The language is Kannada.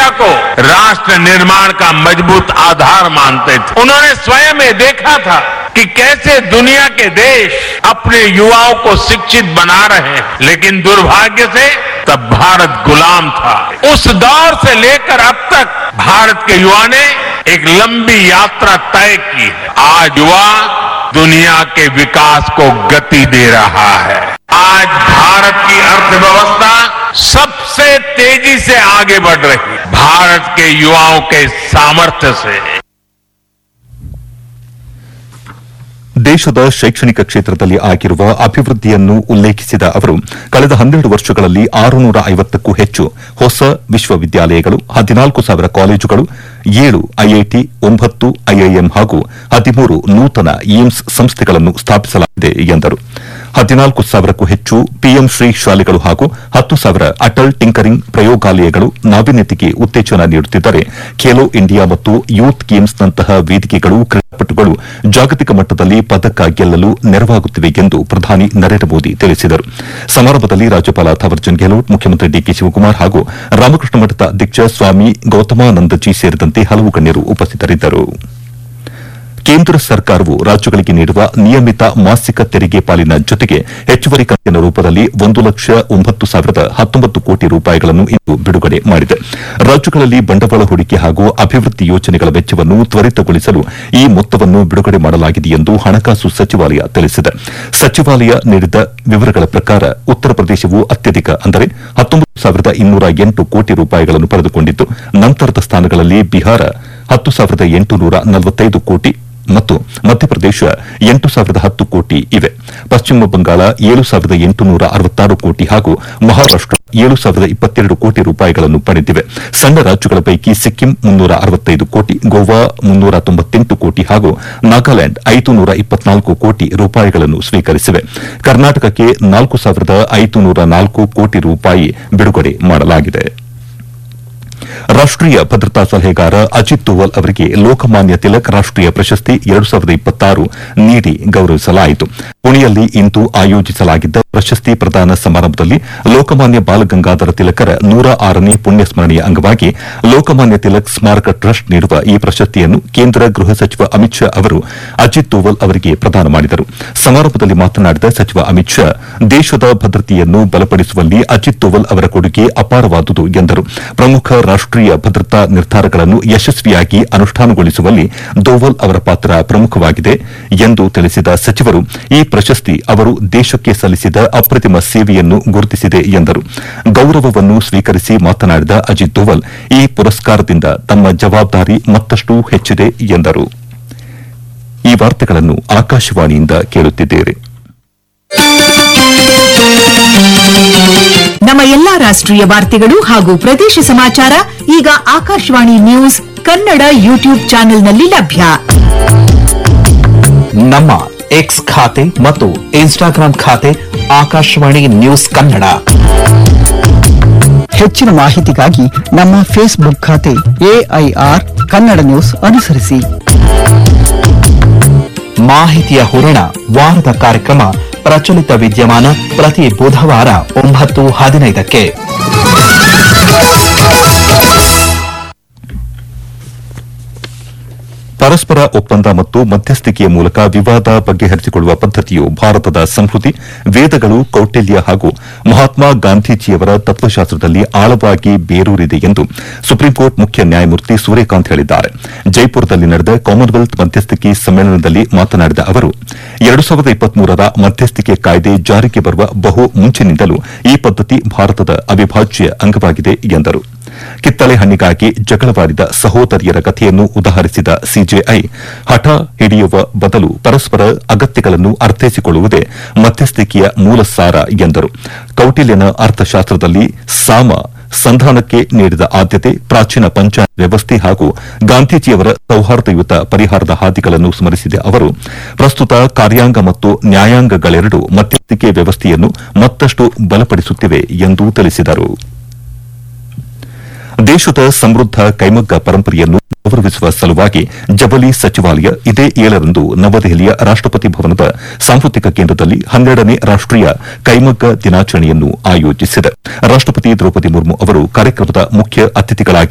शिक्षा को राष्ट्र निर्माण का मजबूत आधार मानते थे उन्होंने स्वयं ये देखा था कि कैसे दुनिया के देश अपने युवाओं को शिक्षित बना रहे हैं लेकिन दुर्भाग्य से तब भारत गुलाम था उस दौर से लेकर अब तक भारत के युवा ने एक लंबी यात्रा तय की है आज युवा दुनिया के विकास को गति दे रहा है आज भारत की अर्थव्यवस्था सबसे तेजी से आगे बढ़ रही है भारत के युवाओं के सामर्थ्य से ದೇಶದ ಶೈಕ್ಷಣಿಕ ಕ್ಷೇತ್ರದಲ್ಲಿ ಆಗಿರುವ ಅಭಿವೃದ್ಧಿಯನ್ನು ಉಲ್ಲೇಖಿಸಿದ ಅವರು ಕಳೆದ ಹನ್ನೆರಡು ವರ್ಷಗಳಲ್ಲಿ ಆರುನೂರ ಐವತ್ತಕ್ಕೂ ಹೆಚ್ಚು ಹೊಸ ವಿಶ್ವವಿದ್ಯಾಲಯಗಳು ಹದಿನಾಲ್ಕು ಸಾವಿರ ಕಾಲೇಜುಗಳು ಏಳು ಐಐಟಿ ಒಂಬತ್ತು ಐಐಎಂ ಹಾಗೂ ಹದಿಮೂರು ನೂತನ ಏಮ್ಸ್ ಸಂಸ್ಥೆಗಳನ್ನು ಸ್ಥಾಪಿಸಲಾಗಿದೆ ಎಂದರು ಹದಿನಾಲ್ಕು ಸಾವಿರಕ್ಕೂ ಹೆಚ್ಚು ಪಿಎಂ ಶ್ರೀ ಶಾಲೆಗಳು ಹಾಗೂ ಹತ್ತು ಸಾವಿರ ಅಟಲ್ ಟಿಂಕರಿಂಗ್ ಪ್ರಯೋಗಾಲಯಗಳು ನಾವೀನ್ಯತೆಗೆ ಉತ್ತೇಜನ ನೀಡುತ್ತಿದ್ದರೆ ಖೇಲೋ ಇಂಡಿಯಾ ಮತ್ತು ಯೂತ್ ಗೇಮ್ಸ್ನಂತಹ ವೇದಿಕೆಗಳು ಕ್ರೀಡಾಪಟುಗಳು ಜಾಗತಿಕ ಮಟ್ಟದಲ್ಲಿ ಪದಕ ಗೆಲ್ಲಲು ನೆರವಾಗುತ್ತಿವೆ ಎಂದು ಪ್ರಧಾನಿ ನರೇಂದ್ರ ಮೋದಿ ತಿಳಿಸಿದರು ಸಮಾರಂಭದಲ್ಲಿ ರಾಜ್ಯಪಾಲ ಥಾವರ್ಚಂದ್ ಗೆಹ್ಲೋಟ್ ಮುಖ್ಯಮಂತ್ರಿ ಡಿಕೆ ಶಿವಕುಮಾರ್ ಹಾಗೂ ರಾಮಕೃಷ್ಣ ಮಠದ ಅಧ್ಯಕ್ಷ ಸ್ವಾಮಿ ಗೌತಮಾನಂದಜಿ ಸೇರಿದಂತೆ ಹಲವು ಗಣ್ಯರು ಉಪಸ್ಥಿತರಿದ್ದರು ಕೇಂದ್ರ ಸರ್ಕಾರವು ರಾಜ್ಯಗಳಿಗೆ ನೀಡುವ ನಿಯಮಿತ ಮಾಸಿಕ ತೆರಿಗೆ ಪಾಲಿನ ಜೊತೆಗೆ ಹೆಚ್ಚುವರಿ ಕಂತಿನ ರೂಪದಲ್ಲಿ ಒಂದು ಲಕ್ಷ ಒಂಬತ್ತು ಸಾವಿರದ ಹತ್ತೊಂಬತ್ತು ಕೋಟಿ ರೂಪಾಯಿಗಳನ್ನು ಇಂದು ಬಿಡುಗಡೆ ಮಾಡಿದೆ ರಾಜ್ಯಗಳಲ್ಲಿ ಬಂಡವಾಳ ಹೂಡಿಕೆ ಹಾಗೂ ಅಭಿವೃದ್ಧಿ ಯೋಜನೆಗಳ ವೆಚ್ಚವನ್ನು ತ್ವರಿತಗೊಳಿಸಲು ಈ ಮೊತ್ತವನ್ನು ಬಿಡುಗಡೆ ಮಾಡಲಾಗಿದೆ ಎಂದು ಹಣಕಾಸು ಸಚಿವಾಲಯ ತಿಳಿಸಿದೆ ಸಚಿವಾಲಯ ನೀಡಿದ ವಿವರಗಳ ಪ್ರಕಾರ ಉತ್ತರ ಪ್ರದೇಶವು ಅತ್ಯಧಿಕ ಅಂದರೆ ಹತ್ತೊಂಬತ್ತು ಸಾವಿರದ ಇನ್ನೂರ ಎಂಟು ಕೋಟಿ ರೂಪಾಯಿಗಳನ್ನು ಪಡೆದುಕೊಂಡಿದ್ದು ನಂತರದ ಸ್ಥಾನಗಳಲ್ಲಿ ಬಿಹಾರ ಹತ್ತು ಸಾವಿರದ ಎಂಟುನೂರ ನಲವತ್ತೈದು ಕೋಟಿ ಮತ್ತು ಮಧ್ಯಪ್ರದೇಶ ಎಂಟು ಸಾವಿರದ ಹತ್ತು ಕೋಟಿ ಇವೆ ಪಶ್ಚಿಮ ಬಂಗಾಳ ಏಳು ಸಾವಿರದ ಎಂಟುನೂರ ಅರವತ್ತಾರು ಕೋಟಿ ಹಾಗೂ ಮಹಾರಾಷ್ಟ ಏಳು ಸಾವಿರದ ಇಪ್ಪತ್ತೆರಡು ಕೋಟಿ ರೂಪಾಯಿಗಳನ್ನು ಪಡೆದಿವೆ ಸಣ್ಣ ರಾಜ್ಯಗಳ ಪೈಕಿ ಸಿಕ್ಕಿಂ ಮುನ್ನೂರ ಅರವತ್ತೈದು ಕೋಟಿ ಗೋವಾ ಮುನ್ನೂರ ತೊಂಬತ್ತೆಂಟು ಕೋಟಿ ಹಾಗೂ ನಾಗಾಲ್ಯಾಂಡ್ ಐದು ನೂರ ಇಪ್ಪತ್ನಾಲ್ಕು ಕೋಟಿ ರೂಪಾಯಿಗಳನ್ನು ಸ್ವೀಕರಿಸಿವೆ ಕರ್ನಾಟಕಕ್ಕೆ ನಾಲ್ಕು ಸಾವಿರದ ಐದುನೂರ ನಾಲ್ಕು ಕೋಟಿ ರೂಪಾಯಿ ಬಿಡುಗಡೆ ಮಾಡಲಾಗಿದೆ ರಾಷ್ಟೀಯ ಭದ್ರತಾ ಸಲಹೆಗಾರ ಅಜಿತ್ ದೋವಲ್ ಅವರಿಗೆ ಲೋಕಮಾನ್ಯ ತಿಲಕ್ ರಾಷ್ಟೀಯ ಪ್ರಶಸ್ತಿ ಎರಡು ಸಾವಿರದ ಇಪ್ಪತ್ತಾರು ನೀಡಿ ಗೌರವಿಸಲಾಯಿತು ಪುಣೆಯಲ್ಲಿ ಇಂದು ಆಯೋಜಿಸಲಾಗಿದ್ದ ಪ್ರಶಸ್ತಿ ಪ್ರದಾನ ಸಮಾರಂಭದಲ್ಲಿ ಲೋಕಮಾನ್ಯ ಬಾಲಗಂಗಾಧರ ತಿಲಕರ ನೂರ ಆರನೇ ಪುಣ್ಯ ಸ್ಮರಣೆಯ ಅಂಗವಾಗಿ ಲೋಕಮಾನ್ಯ ತಿಲಕ್ ಸ್ಮಾರಕ ಟ್ರಸ್ಟ್ ನೀಡುವ ಈ ಪ್ರಶಸ್ತಿಯನ್ನು ಕೇಂದ್ರ ಗೃಹ ಸಚಿವ ಅಮಿತ್ ಶಾ ಅವರು ಅಜಿತ್ ದೋವಲ್ ಅವರಿಗೆ ಪ್ರದಾನ ಮಾಡಿದರು ಸಮಾರಂಭದಲ್ಲಿ ಮಾತನಾಡಿದ ಸಚಿವ ಅಮಿತ್ ಶಾ ದೇಶದ ಭದ್ರತೆಯನ್ನು ಬಲಪಡಿಸುವಲ್ಲಿ ಅಜಿತ್ ದೋವಲ್ ಅವರ ಕೊಡುಗೆ ಅಪಾರವಾದುದು ಎಂದರು ಪ್ರಮುಖ ರಾಷ್ಟೀಯ ಭದ್ರತಾ ನಿರ್ಧಾರಗಳನ್ನು ಯಶಸ್ವಿಯಾಗಿ ಅನುಷ್ಠಾನಗೊಳಿಸುವಲ್ಲಿ ದೋವಲ್ ಅವರ ಪಾತ್ರ ಪ್ರಮುಖವಾಗಿದೆ ಎಂದು ತಿಳಿಸಿದ ಸಚಿವರು ಈ ಪ್ರಶಸ್ತಿ ಅವರು ದೇಶಕ್ಕೆ ಸಲ್ಲಿಸಿದ ಅಪ್ರತಿಮ ಸೇವೆಯನ್ನು ಗುರುತಿಸಿದೆ ಎಂದರು ಗೌರವವನ್ನು ಸ್ವೀಕರಿಸಿ ಮಾತನಾಡಿದ ಅಜಿತ್ ದೋವಲ್ ಈ ಪುರಸ್ಕಾರದಿಂದ ತಮ್ಮ ಜವಾಬ್ದಾರಿ ಮತ್ತಷ್ಟು ಹೆಚ್ಚಿದೆ ಎಂದರು ಈ ವಾರ್ತೆಗಳನ್ನು ಆಕಾಶವಾಣಿಯಿಂದ ಕೇಳುತ್ತಿದ್ದೇವೆ ನಮ್ಮ ಎಲ್ಲಾ ರಾಷ್ಟ್ರೀಯ ವಾರ್ತೆಗಳು ಹಾಗೂ ಪ್ರದೇಶ ಸಮಾಚಾರ ಈಗ ಆಕಾಶವಾಣಿ ನ್ಯೂಸ್ ಕನ್ನಡ ಯೂಟ್ಯೂಬ್ ಚಾನೆಲ್ನಲ್ಲಿ ಲಭ್ಯ ನಮ್ಮ ಎಕ್ಸ್ ಖಾತೆ ಮತ್ತು ಇನ್ಸ್ಟಾಗ್ರಾಂ ಖಾತೆ ಆಕಾಶವಾಣಿ ನ್ಯೂಸ್ ಕನ್ನಡ ಹೆಚ್ಚಿನ ಮಾಹಿತಿಗಾಗಿ ನಮ್ಮ ಫೇಸ್ಬುಕ್ ಖಾತೆ ಎಐಆರ್ ಕನ್ನಡ ನ್ಯೂಸ್ ಅನುಸರಿಸಿ ಮಾಹಿತಿಯ ಹೂರಣ ವಾರದ ಕಾರ್ಯಕ್ರಮ ಪ್ರಚಲಿತ ವಿದ್ಯಮಾನ ಪ್ರತಿ ಬುಧವಾರ ಒಂಬತ್ತು ಹದಿನೈದಕ್ಕೆ ಪರಸ್ಪರ ಒಪ್ಪಂದ ಮತ್ತು ಮಧ್ಯಸ್ಥಿಕೆಯ ಮೂಲಕ ವಿವಾದ ಬಗೆಹರಿಸಿಕೊಳ್ಳುವ ಪದ್ದತಿಯು ಭಾರತದ ಸಂಸ್ಕೃತಿ ವೇದಗಳು ಕೌಟಿಲ್ಯ ಹಾಗೂ ಮಹಾತ್ಮ ಗಾಂಧೀಜಿಯವರ ತತ್ವಶಾಸ್ತ್ರದಲ್ಲಿ ಆಳವಾಗಿ ಬೇರೂರಿದೆ ಎಂದು ಸುಪ್ರೀಂಕೋರ್ಟ್ ಮುಖ್ಯ ನ್ಯಾಯಮೂರ್ತಿ ಸೂರ್ಯಕಾಂತ್ ಹೇಳಿದ್ದಾರೆ ಜೈಪುರದಲ್ಲಿ ನಡೆದ ಕಾಮನ್ವೆಲ್ತ್ ಮಧ್ಯಸ್ಥಿಕೆ ಸಮ್ಮೇಳನದಲ್ಲಿ ಮಾತನಾಡಿದ ಅವರು ಎರಡು ಸಾವಿರದ ಇಪ್ಪತ್ಮೂರರ ಮಧ್ಯಸ್ಥಿಕೆ ಕಾಯ್ದೆ ಜಾರಿಗೆ ಬರುವ ಬಹು ಮುಂಚಿನಿಂದಲೂ ಈ ಪದ್ದತಿ ಭಾರತದ ಅವಿಭಾಜ್ಯ ಅಂಗವಾಗಿದೆ ಎಂದರು ಕಿತ್ತಳೆ ಹಣ್ಣಿಗಾಗಿ ಜಗಳವಾಡಿದ ಸಹೋದರಿಯರ ಕಥೆಯನ್ನು ಉದಾಹರಿಸಿದ ಸಿಜೆಐ ಹಠ ಹಿಡಿಯುವ ಬದಲು ಪರಸ್ಪರ ಅಗತ್ಯಗಳನ್ನು ಅರ್ಥೈಸಿಕೊಳ್ಳುವುದೇ ಮಧ್ಯಸ್ಥಿಕೆಯ ಮೂಲ ಸಾರ ಎಂದರು ಕೌಟಿಲ್ಯನ ಅರ್ಥಶಾಸ್ತ್ರದಲ್ಲಿ ಸಾಮ ಸಂಧಾನಕ್ಕೆ ನೀಡಿದ ಆದ್ಯತೆ ಪ್ರಾಚೀನ ಪಂಚಾಯತ್ ವ್ಯವಸ್ಥೆ ಹಾಗೂ ಗಾಂಧೀಜಿಯವರ ಸೌಹಾರ್ದಯುತ ಪರಿಹಾರದ ಹಾದಿಗಳನ್ನು ಸ್ಮರಿಸಿದ ಅವರು ಪ್ರಸ್ತುತ ಕಾರ್ಯಾಂಗ ಮತ್ತು ನ್ಯಾಯಾಂಗಗಳೆರಡೂ ಮಧ್ಯಸ್ಥಿಕೆ ವ್ಯವಸ್ಥೆಯನ್ನು ಮತ್ತಷ್ಟು ಬಲಪಡಿಸುತ್ತಿವೆ ಎಂದು ತಿಳಿಸಿದರು ದೇಶದ ಸಮೃದ್ಧ ಕೈಮಗ್ಗ ಪರಂಪರೆಯನ್ನು ಗೌರವಿಸುವ ಸಲುವಾಗಿ ಜವಳಿ ಸಚಿವಾಲಯ ಇದೇ ಏಳರಂದು ನವದೆಹಲಿಯ ರಾಷ್ಟಪತಿ ಭವನದ ಸಾಂಸ್ಕೃತಿಕ ಕೇಂದ್ರದಲ್ಲಿ ಹನ್ನೆರಡನೇ ರಾಷ್ಟೀಯ ಕೈಮಗ್ಗ ದಿನಾಚರಣೆಯನ್ನು ಆಯೋಜಿಸಿದೆ ರಾಷ್ಟಪತಿ ದ್ರೌಪದಿ ಮುರ್ಮು ಅವರು ಕಾರ್ಯಕ್ರಮದ ಮುಖ್ಯ ಅತಿಥಿಗಳಾಗಿ